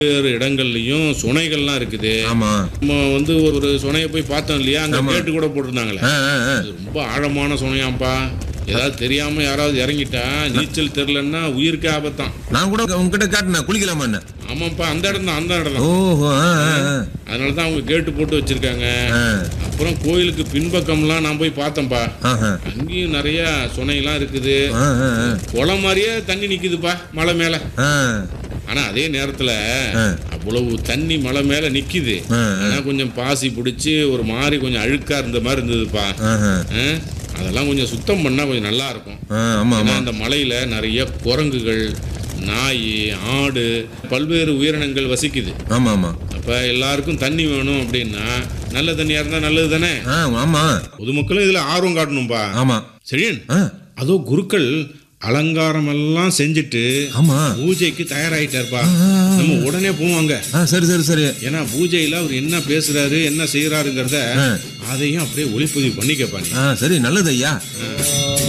வேறு இடங்கள்லயும் சுனைகள்லாம் இருக்குது ஆமா நம்ம வந்து ஒரு சுனையை போய் பார்த்தோம் இல்லையா அங்க கேட்டு கூட போட்டிருந்தாங்களே ஆ, ஆ, ஆ. அது ரொம்ப ஆழமான சுனையாம்பா ஏதாவது தெரியாம யாராவது இறங்கிட்டா நீச்சல் தெரிலன்னா உயிருக்கு ஆபத்தான் நான் கூட உங்ககிட்ட காட்டினேன் குளிக்கலாமா என்ன ஆமாப்பா அந்த இடம் தான் அந்த இடம் தான் ஓஹோ ஆ, ஆ, ஆ. அதனால தான் அவங்க கேட்டு போட்டு வச்சிருக்காங்க ஆ, அப்புறம் கோயிலுக்கு பின்பக்கம்லாம் நான் போய் பார்த்தேன்ப்பா ஆஹா. அங்கேயும் நிறைய சுனையெல்லாம் இருக்குது ஆ, ஆ, ஆ. குளம் மாதிரியே தண்ணி நிக்குதுப்பா மலை மேல ஆ, ஆனா அதே நேரத்துல ஆ. அவ்வளவு தண்ணி மலை மேல நிக்குது ஆ, ஆனா கொஞ்சம் பாசி பிடிச்சி ஒரு மாதிரி கொஞ்சம் அழுக்கா இருந்த மாதிரி இருந்ததுப்பா ஆஹா. ஆ? அதெல்லாம் கொஞ்சம் சுத்தம் பண்ணா கொஞ்சம் நல்லா இருக்கும் ஆ, ஆமா ஏன்னா ஆமா அந்த மலையில நிறைய குரங்குகள் நாய் ஆடு பல்வேறு உயிரினங்கள் வசிக்குது ஆமா ஆமா அப்ப எல்லாருக்கும் தண்ணி வேணும் அப்படின்னா நல்ல தண்ணியா இருந்தா நல்லது தானே ஆ, ஆமா பொதுமக்களும் இதுல ஆர்வம் காட்டணும்பா ஆமா சரின் ஆ, அதோ குருக்கள் அலங்காரம் எல்லாம் செஞ்சுட்டு ஆமா பூஜைக்கு தயாராயிட்டாருப்பா நம்ம உடனே போவாங்க ஆ, சரி சரி சரி ஏன்னா பூஜையில அவர் என்ன பேசுறாரு என்ன செய்யறாருங்கிறத ஆ. அதையும் அப்படியே ஒளிப்பதிவு பண்ணிக்கப்பா நீ ஆ சரி நல்லது ஐயா